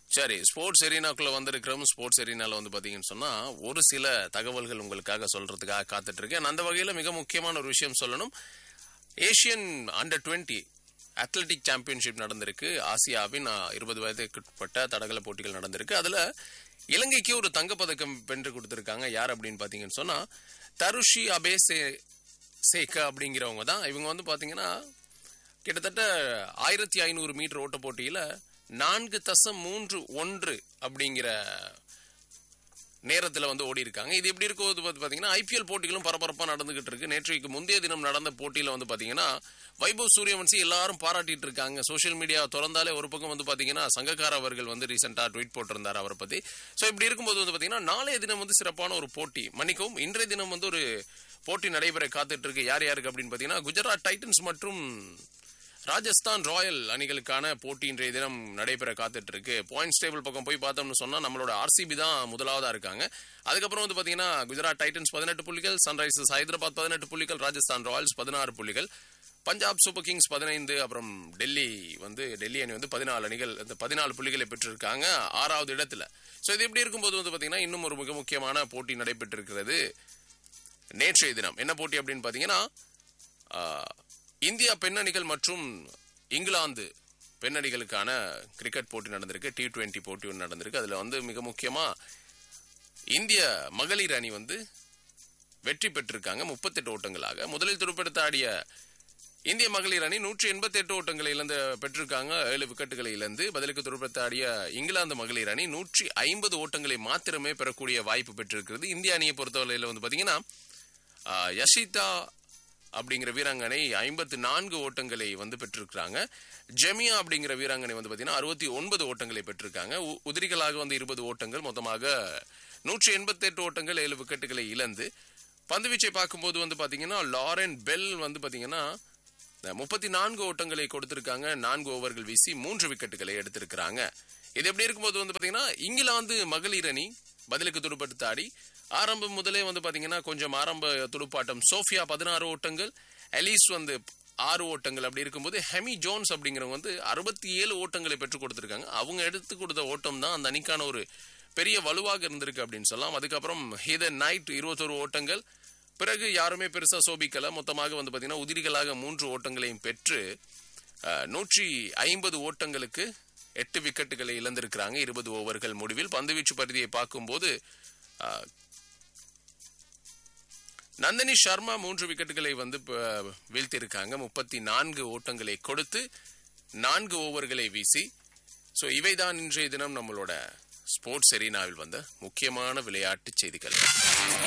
சரி ஸ்போர்ட்ஸ் எரீனாக்குள்ள வந்திருக்கிறோம் ஸ்போர்ட்ஸ் எரீனால வந்து பாத்தீங்கன்னு சொன்னா ஒரு சில தகவல்கள் உங்களுக்காக சொல்றதுக்காக காத்துட்டு இருக்கேன் அந்த வகையில மிக முக்கியமான ஒரு விஷயம் சொல்லணும் ஏசியன் அண்டர் 20 அத்லெட்டிக் சாம்பியன்ஷிப் நடந்திருக்கு ஆசியாவின் இருபது வயதுக்குட்பட்ட தடகள போட்டிகள் நடந்திருக்கு அதுல இலங்கைக்கு ஒரு தங்கப்பதக்கம் வென்று கொடுத்திருக்காங்க யார் அப்படின்னு பாத்தீங்கன்னு சொன்னா தருஷி அபேசே சேகா அப்படிங்கிறவங்க தான் இவங்க வந்து பாத்தீங்கன்னா கிட்டத்தட்ட ஆயிரத்தி ஐநூறு மீட்டர் ஓட்ட போட்டியில நான்கு தசம் மூன்று ஒன்று அப்படிங்கிற நேரத்துல வந்து ஓடி இருக்காங்க இது எப்படி இருக்கும் வந்து பாத்தீங்கன்னா ஐபிஎல் போட்டிகளும் பரபரப்பா நடந்துகிட்டு இருக்கு நேற்றைக்கு முந்தைய தினம் நடந்த போட்டியில வந்து பாத்தீங்கன்னா வைபவ் சூரியவன்சி எல்லாரும் பாராட்டிட்டு இருக்காங்க சோஷியல் மீடியா திறந்தாலே ஒரு பக்கம் வந்து பாத்தீங்கன்னா சங்கக்கார அவர்கள் வந்து ரீசெண்டா ட்வீட் போட்டிருந்தார் அவரை பத்தி சோ இப்படி இருக்கும்போது வந்து பாத்தீங்கன்னா நாளைய தினம் வந்து சிறப்பான ஒரு போட்டி மன்னிக்கவும் இன்றைய தினம் வந்து ஒரு போட்டி நடைபெற காத்துட்டு இருக்கு யார் யாருக்கு அப்படின்னு பாத்தீங்கன்னா குஜராத் டைட்டன்ஸ் மற்றும் ராஜஸ்தான் ராயல் அணிகளுக்கான போட்டி இன்றைய தினம் நடைபெற காத்துட்டு இருக்கு பாயிண்ட்ஸ் டேபிள் பக்கம் போய் பார்த்தோம்னு சொன்னா நம்மளோட ஆர்சிபி தான் முதலாவதா இருக்காங்க அதுக்கப்புறம் வந்து பாத்தீங்கன்னா குஜராத் டைட்டன்ஸ் பதினெட்டு புள்ளிகள் சன்ரைசர்ஸ் ஹைதராபாத் பதினெட்டு புள்ளிகள் ராஜஸ்தான் ராயல்ஸ் பதினாறு புள்ளிகள் பஞ்சாப் சூப்பர் கிங்ஸ் பதினைந்து அப்புறம் டெல்லி வந்து டெல்லி அணி வந்து பதினாலு அணிகள் இந்த பதினாலு புள்ளிகளை பெற்றிருக்காங்க ஆறாவது இடத்துல சோ இது எப்படி இருக்கும்போது வந்து பாத்தீங்கன்னா இன்னும் ஒரு மிக முக்கியமான போட்டி நடைபெற்று இருக்கிறது நேற்றைய தினம் என்ன போட்டி அப்படின்னு பாத்தீங்கன்னா ஆஹ், இந்தியா பெண்ணணிகள் மற்றும் இங்கிலாந்து பெண்ணணிகளுக்கான கிரிக்கெட் போட்டி நடந்திருக்கு டி டுவெண்ட்டி போட்டி ஒன்று நடந்திருக்கு அதுல வந்து மிக முக்கியமா இந்திய மகளிர் அணி வந்து வெற்றி பெற்றிருக்காங்க முப்பத்தெட்டு ஓட்டங்களாக முதலில் துடுப்படுத்த ஆடிய இந்திய மகளிர் அணி நூற்றி எண்பத்தி எட்டு ஓட்டங்களை இழந்து பெற்றிருக்காங்க ஏழு விக்கெட்டுகளை இழந்து பதிலுக்கு துடுப்படுத்த ஆடிய இங்கிலாந்து மகளிர் அணி நூற்றி ஐம்பது ஓட்டங்களை மாத்திரமே பெறக்கூடிய வாய்ப்பு பெற்றிருக்கிறது இந்திய அணியை பொறுத்தவரையில வந்து பாத்தீங்கன்னா ஆஹ், யஷிதா அப்படிங்கிற வீராங்கனை ஐம்பத்து நான்கு ஓட்டங்களை வந்து பெற்றிருக்கிறாங்க ஜெமியா அப்படிங்கிற வீராங்கனை வந்து பாத்தீங்கன்னா அறுபத்தி ஒன்பது ஓட்டங்களை பெற்றிருக்காங்க உ- உதிரிகளாக வந்து இருபது ஓட்டங்கள் மொத்தமாக நூற்றி எண்பத்தி எட்டு ஓட்டங்கள் ஏழு விக்கெட்டுகளை இழந்து பந்துவீச்சை பார்க்கும்போது வந்து பாத்தீங்கன்னா லாரன் பெல் வந்து பாத்தீங்கன்னா முப்பத்தி நான்கு ஓட்டங்களை கொடுத்திருக்காங்க நான்கு ஓவர்கள் வீசி மூன்று விக்கெட்டுகளை எடுத்திருக்கிறாங்க இது எப்படி இருக்கும்போது வந்து பாத்தீங்கன்னா இங்கிலாந்து மகளிர் அணி பதிலுக்கு துடுப்படுத்த ஆடி ஆரம்பம் முதலே வந்து பாத்தீங்கன்னா கொஞ்சம் ஆரம்ப துடுப்பாட்டம் சோஃபியா பதினாறு ஓட்டங்கள் எலிஸ் வந்து ஆறு ஓட்டங்கள் அப்படி இருக்கும்போது ஹெமி ஜோன்ஸ் அப்படிங்கிறவங்க வந்து அறுபத்தி ஏழு ஓட்டங்களை பெற்றுக் கொடுத்திருக்காங்க அவங்க எடுத்து கொடுத்த ஓட்டம் தான் அந்த அணிக்கான ஒரு பெரிய வலுவாக இருந்திருக்கு அப்படின்னு சொல்லலாம் அதுக்கப்புறம் ஹீதன் நைட் இருபத்தொரு ஓட்டங்கள் பிறகு யாருமே பெருசா சோபிக்கல மொத்தமாக வந்து பாத்தீங்கன்னா உதிரிகளாக மூன்று ஓட்டங்களையும் பெற்று அஹ், நூற்றி ஐம்பது ஓட்டங்களுக்கு எட்டு விக்கெட்டுகளை இழந்திருக்கிறாங்க இருபது ஓவர்கள் முடிவில் பந்துவீச்சு பரிதியை பார்க்கும்போது அஹ், நந்தினி சர்மா மூன்று விக்கெட்டுகளை வந்து ப- வீழ்த்தியிருக்காங்க முப்பத்தி நான்கு ஓட்டங்களை கொடுத்து நான்கு ஓவர்களை வீசி ஸோ இவைதான் இன்றைய தினம் நம்மளோட ஸ்போர்ட்ஸ் எரீனாவில் வந்த முக்கியமான விளையாட்டு செய்திகள்